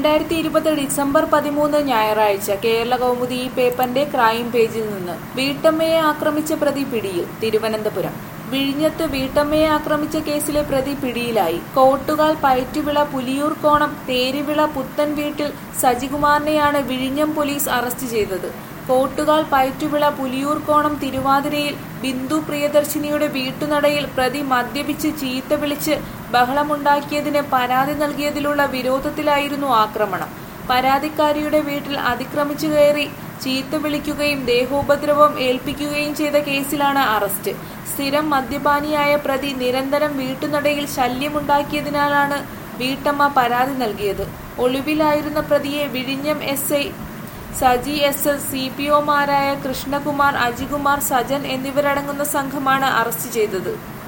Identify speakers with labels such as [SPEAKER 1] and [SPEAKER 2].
[SPEAKER 1] രണ്ടായിരത്തി ഇരുപത് ഡിസംബർ പതിമൂന്ന് ഞായറാഴ്ച കേരള കൗമുദി ഈ പേപ്പറിന്റെ ക്രൈം പേജിൽ നിന്ന് വീട്ടമ്മയെ ആക്രമിച്ച പ്രതി പിടിയിൽ തിരുവനന്തപുരം വിഴിഞ്ഞത്ത് വീട്ടമ്മയെ ആക്രമിച്ച കേസിലെ പ്രതി പിടിയിലായി കോട്ടുകാൽ പയറ്റുവിള പുലിയൂർ കോണം തേരുവിള പുത്തൻ വീട്ടിൽ സജികുമാറിനെയാണ് വിഴിഞ്ഞം പോലീസ് അറസ്റ്റ് ചെയ്തത് കോട്ടുകാൽ പയറ്റുവിള പുലിയൂർ കോണം തിരുവാതിരയിൽ ബിന്ദു പ്രിയദർശിനിയുടെ വീട്ടുനടയിൽ പ്രതി മദ്യപിച്ച് ചീത്ത വിളിച്ച് ബഹളമുണ്ടാക്കിയതിന് പരാതി നൽകിയതിലുള്ള വിരോധത്തിലായിരുന്നു ആക്രമണം പരാതിക്കാരിയുടെ വീട്ടിൽ അതിക്രമിച്ചു കയറി ചീത്ത വിളിക്കുകയും ദേഹോപദ്രവം ഏൽപ്പിക്കുകയും ചെയ്ത കേസിലാണ് അറസ്റ്റ് സ്ഥിരം മദ്യപാനിയായ പ്രതി നിരന്തരം വീട്ടുനടയിൽ ശല്യമുണ്ടാക്കിയതിനാലാണ് വീട്ടമ്മ പരാതി നൽകിയത് ഒളിവിലായിരുന്ന പ്രതിയെ വിഴിഞ്ഞം S I Saji S S C P ഒമാരായ കൃഷ്ണകുമാർ അജികുമാർ സജൻ എന്നിവരടങ്ങുന്ന സംഘമാണ് അറസ്റ്റ് ചെയ്തത്